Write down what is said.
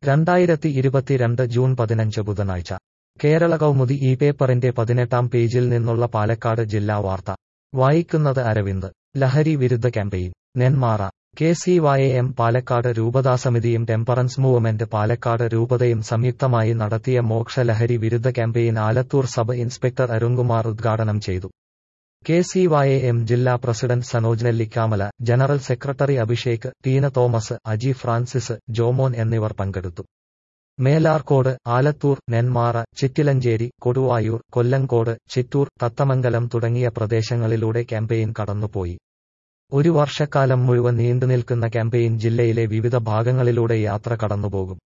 രണ്ടായിരത്തി ഇരുപത്തിരണ്ട് ജൂൺ പതിനഞ്ച് ബുധനാഴ്ച കേരള കൗമുദി ഈ പേപ്പറിന്റെ പതിനെട്ടാം പേജിൽ നിന്നുള്ള പാലക്കാട് ജില്ലാ വാർത്ത വായിക്കുന്നത് അരവിന്ദ് ലഹരി വിരുദ്ധ campaign Nenmara K C Y M Palakkad രൂപതാസമിതിയും ടെമ്പറൻസ് മൂവ്മെന്റ് പാലക്കാട് രൂപതയും സംയുക്തമായി നടത്തിയ മോക്ഷ ലഹരി വിരുദ്ധ campaign Alathur sub inspector Arunkumar ഉദ്ഘാടനം ചെയ്തു കെ സി വൈ എം ജില്ലാ president Sanoj Nellikkamala general secretary Abhishek Teena Thomas Aji Francis Jomon എന്നിവർ പങ്കെടുത്തു മേലാർക്കോട് ആലത്തൂർ നെന്മാറ ചിറ്റിലഞ്ചേരി കൊടുവായൂർ കൊല്ലങ്കോട് ചിറ്റൂർ തത്തമംഗലം തുടങ്ങിയ പ്രദേശങ്ങളിലൂടെ ക്യാമ്പയിൻ കടന്നുപോയി ഒരു വർഷക്കാലം മുഴുവൻ നീണ്ടുനിൽക്കുന്ന ക്യാമ്പയിൻ ജില്ലയിലെ വിവിധ ഭാഗങ്ങളിലൂടെ യാത്ര കടന്നുപോകും